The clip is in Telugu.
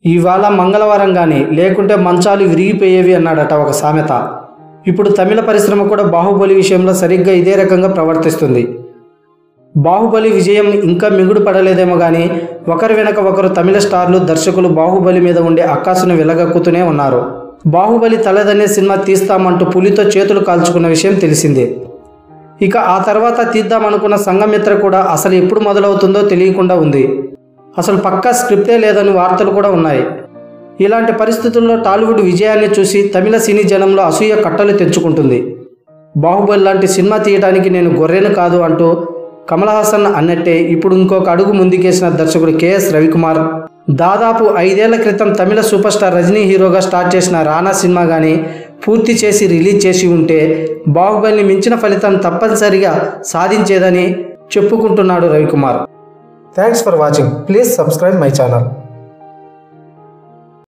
ఇవాళ మంగళవారం కానీ లేకుంటే మంచాలు విరిగిపోయేవి అన్నాడట ఒక సామెత ఇప్పుడు తమిళ పరిశ్రమ కూడా బాహుబలి విషయంలో సరిగ్గా ఇదే రకంగా ప్రవర్తిస్తుంది బాహుబలి విజయం ఇంకా మిగుడు పడలేదేమో కానీ ఒకరి వెనక ఒకరు తమిళ స్టార్లు దర్శకులు బాహుబలి మీద ఉండే అక్కాసును వెలగక్కుతూనే ఉన్నారు బాహుబలి తలదన్నే సినిమా తీస్తామంటూ పులితో చేతులు కాల్చుకున్న విషయం తెలిసిందే ఇక ఆ తర్వాత తీద్దామనుకున్న సంఘమిత్ర కూడా అసలు ఎప్పుడు మొదలవుతుందో తెలియకుండా ఉంది అసలు పక్కా స్క్రిప్టే లేదని వార్తలు కూడా ఉన్నాయి ఇలాంటి పరిస్థితుల్లో టాలీవుడ్ విజయాన్ని చూసి తమిళ సినీ జనంలో అసూయ కట్టలు తెచ్చుకుంటుంది బాహుబలి లాంటి సినిమా తీయడానికి నేను గొర్రెను కాదు అంటూ కమల్ హాసన్ అన్నట్టే ఇప్పుడు ఇంకొక అడుగు ముందుకేసిన దర్శకుడు కెఎస్ రవికుమార్ దాదాపు ఐదేళ్ల క్రితం తమిళ సూపర్ స్టార్ రజనీ హీరోగా స్టార్ట్ చేసిన రానా సినిమా కానీ పూర్తి చేసి రిలీజ్ చేసి ఉంటే బాహుబలిని మించిన ఫలితం తప్పనిసరిగా సాధించేదని చెప్పుకుంటున్నాడు Ravikumar thanks for watching please subscribe my channel